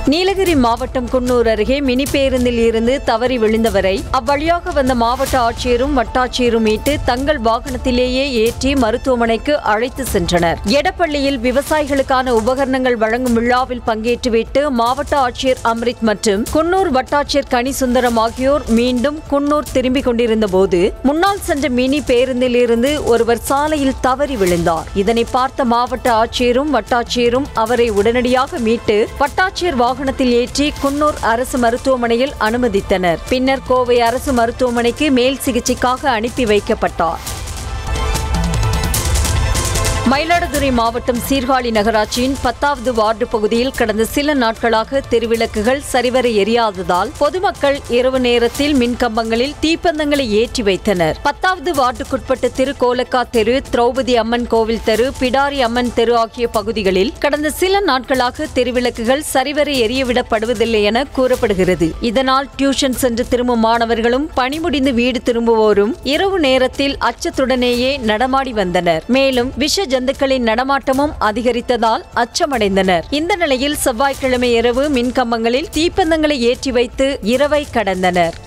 நீலகிரி மாவட்டம் குன்னூர் அருகே மினி பேருந்தில் இருந்து தவறி விழுந்தவரை அவ்வழியாக வந்த மாவட்ட ஆட்சியரும் வட்டாட்சியரும் மீட்டு தங்கள் வாகனத்திலேயே ஏற்றி மருத்துவமனைக்கு அழைத்து சென்றனர் எடப்பள்ளியில் விவசாயிகளுக்கான உபகரணங்கள் வழங்கும் விழாவில் பங்கேற்றுவிட்டு மாவட்ட ஆட்சியர் அம்ரித் மற்றும் குன்னூர் வட்டாட்சியர் கனிசுந்தரம் ஆகியோர் மீண்டும் குன்னூர் திரும்பிக் கொண்டிருந்த போது முன்னால் சென்ற மினி பேருந்தில் இருந்து ஒருவர் சாலையில் தவறி விழுந்தார் இதனை பார்த்த மாவட்ட ஆட்சியரும் வட்டாட்சியரும் அவரை உடனடியாக மீட்டு வட்டாட்சியர் வாகனத்தில் ஏற்றி குன்னூர் அரசு மருத்துவமனையில் அனுமதித்தனர் பின்னர் கோவை அரசு மருத்துவமனைக்கு மேல் சிகிச்சைக்காக அனுப்பி வைக்கப்பட்டார் மயிலாடுதுறை மாவட்டம் சீர்காழி நகராட்சியின் பத்தாவது வார்டு பகுதியில் கடந்த சில நாட்களாக தெருவிளக்குகள் சரிவர எரியாததால் பொதுமக்கள் இரவு நேரத்தில் மின்கம்பங்களில் தீப்பந்தங்களை ஏற்றி வைத்தனர் பத்தாவது வார்டுக்குட்பட்ட திருக்கோலக்கா தெரு திரௌபதி அம்மன் கோவில் தெரு பிடாரி அம்மன் தெரு ஆகிய பகுதிகளில் கடந்த சில நாட்களாக தெருவிளக்குகள் சரிவர எரியவிடப்படுவதில்லை என கூறப்படுகிறது இதனால் டியூஷன் சென்று திரும்பும் மாணவர்களும் பணி முடிந்து வீடு திரும்புவோரும் இரவு நேரத்தில் அச்சத்துடனேயே நடமாடி வந்தனர் மேலும் விஷ ஜந்துக்களின் நடமாட்டமும் அதிகரித்ததால் அச்சமடைந்தனர் இந்த நிலையில் செவ்வாய்க்கிழமை இரவு மின்கம்பங்களில் தீப்பந்தங்களை ஏற்றி வைத்து இரவை கடந்தனர்